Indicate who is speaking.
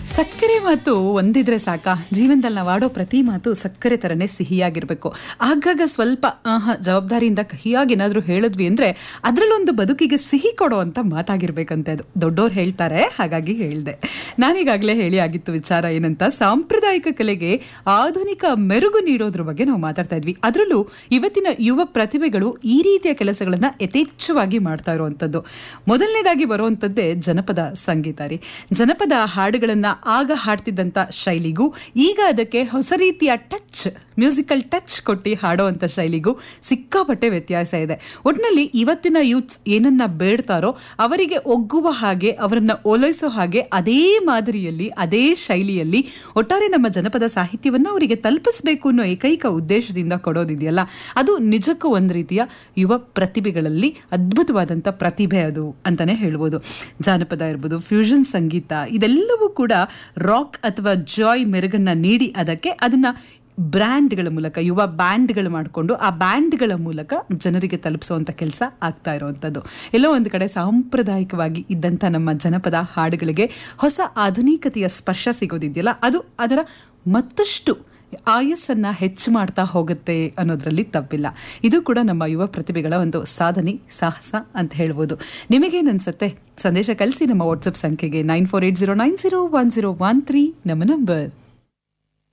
Speaker 1: ಸಕ್ಕರೆ ಮಾತು ಒಂದಿದ್ರೆ ಸಾಕ ಜೀವನದಲ್ಲಿ ನಾವು ಆಡೋ ಪ್ರತಿ ಮಾತು ಸಕ್ಕರೆ ತರನೇ ಸಿಹಿಯಾಗಿರ್ಬೇಕು ಆಗಾಗ ಸ್ವಲ್ಪ ಆಹಾ, ಜವಾಬ್ದಾರಿಯಿಂದ ಕಹಿಯಾಗಿ ಏನಾದ್ರೂ ಹೇಳಿದ್ವಿ ಅಂದ್ರೆ ಅದ್ರಲ್ಲೊಂದು ಬದುಕಿಗೆ ಸಿಹಿ ಕೊಡೋ ಅಂತ ಮಾತಾಗಿರ್ಬೇಕಂತೆ ಅದು ದೊಡ್ಡೋರು ಹೇಳ್ತಾರೆ ಹಾಗಾಗಿ ಹೇಳ್ದೆ ನಾನೀಗಾಗಲೇ ಹೇಳಿ ಆಗಿತ್ತು ವಿಚಾರ ಏನಂತ ಸಾಂಪ್ರದಾಯಿಕ ಕಲೆಗೆ ಆಧುನಿಕ ಮೆರುಗು ನೀಡೋದ್ರ ಬಗ್ಗೆ ನಾವು ಮಾತಾಡ್ತಾ ಇದ್ವಿ ಅದರಲ್ಲೂ ಇವತ್ತಿನ ಯುವ ಪ್ರತಿಭೆಗಳು ಈ ರೀತಿಯ ಕೆಲಸಗಳನ್ನ ಯಥೇಚ್ಛವಾಗಿ ಮಾಡ್ತಾ ಇರುವಂತದ್ದು ಮೊದಲನೇದಾಗಿ ಬರುವಂತದ್ದೇ ಜನಪದ ಸಂಗೀತ ರೀ ಜನಪದ ಹಾಡುಗಳನ್ನ ಆಗ ಹಾಡ್ತಿದ್ದಂತ ಶೈಲಿಗೂ ಈಗ ಅದಕ್ಕೆ ಹೊಸ ರೀತಿಯ ಟಚ್ ಮ್ಯೂಸಿಕಲ್ ಟಚ್ ಕೊಟ್ಟು ಹಾಡುವಂತ ಶೈಲಿಗೂ ಸಿಕ್ಕಾಪಟ್ಟೆ ವ್ಯತ್ಯಾಸ ಇದೆ ಒಟ್ನಲ್ಲಿ ಇವತ್ತಿನ ಯೂತ್ಸ್ ಏನನ್ನ ಬೇಡ್ತಾರೋ ಅವರಿಗೆ ಒಗ್ಗುವ ಹಾಗೆ ಅವರನ್ನ ಓಲೈಸೋ ಹಾಗೆ ಅದೇ ಮಾದರಿಯಲ್ಲಿ ಅದೇ ಶೈಲಿಯಲ್ಲಿ ಒಟ್ಟಾರೆ ನಮ್ಮ ಜನಪದ ಸಾಹಿತ್ಯವನ್ನ ಅವರಿಗೆ ತಲುಪಿಸಬೇಕು ಅನ್ನೋ ಏಕೈಕ ಉದ್ದೇಶದಿಂದ ಕೊಡೋದಿದೆಯಲ್ಲ ಅದು ನಿಜಕ್ಕೂ ಒಂದು ರೀತಿಯ ಯುವ ಪ್ರತಿಭೆಗಳಲ್ಲಿ ಅದ್ಭುತವಾದಂಥ ಪ್ರತಿಭೆ ಅದು ಅಂತಾನೆ ಹೇಳ್ಬೋದು ಜಾನಪದ ಇರ್ಬೋದು ಫ್ಯೂಷನ್ ಸಂಗೀತ ಇದೆಲ್ಲವೂ ಕೂಡ ರಾಕ್ ಅಥವಾ ಜಾಯ್ ಮೆರುಗನ್ನ ನೀಡಿ ಅದಕ್ಕೆ ಅದನ್ನ ಬ್ರ್ಯಾಂಡ್ಗಳ ಮೂಲಕ ಯುವ ಬ್ಯಾಂಡ್ಗಳು ಮಾಡಿಕೊಂಡು ಆ ಬ್ಯಾಂಡ್ಗಳ ಮೂಲಕ ಜನರಿಗೆ ತಲುಪಿಸುವಂತ ಕೆಲಸ ಆಗ್ತಾ ಇರುವಂಥದ್ದು ಎಲ್ಲೋ ಒಂದು ಕಡೆ ಸಾಂಪ್ರದಾಯಿಕವಾಗಿ ಇದ್ದಂಥ ನಮ್ಮ ಜನಪದ ಹಾಡುಗಳಿಗೆ ಹೊಸ ಆಧುನಿಕತೆಯ ಸ್ಪರ್ಶ ಸಿಗೋದಿದೆಯಲ್ಲ ಅದು ಅದರ ಮತ್ತಷ್ಟು ಆಯಸ್ಸನ್ನ ಹೆಚ್ಚು ಮಾಡ್ತಾ ಹೋಗುತ್ತೆ ಅನ್ನೋದ್ರಲ್ಲಿ ತಪ್ಪಿಲ್ಲ ಇದು ಕೂಡ ನಮ್ಮ ಯುವ ಪ್ರತಿಭೆಗಳ ಒಂದು ಸಾಧನೆ ಸಾಹಸ ಅಂತ ಹೇಳ್ಬೋದು ನಿಮಗೇನನ್ಸುತ್ತೆ ಸಂದೇಶ ಕಳಿಸಿ ನಮ್ಮ ವಾಟ್ಸಪ್ ಸಂಖ್ಯೆಗೆ nine four eight zero nine zero one zero one three ನಮ್ಮ ನಂಬರ್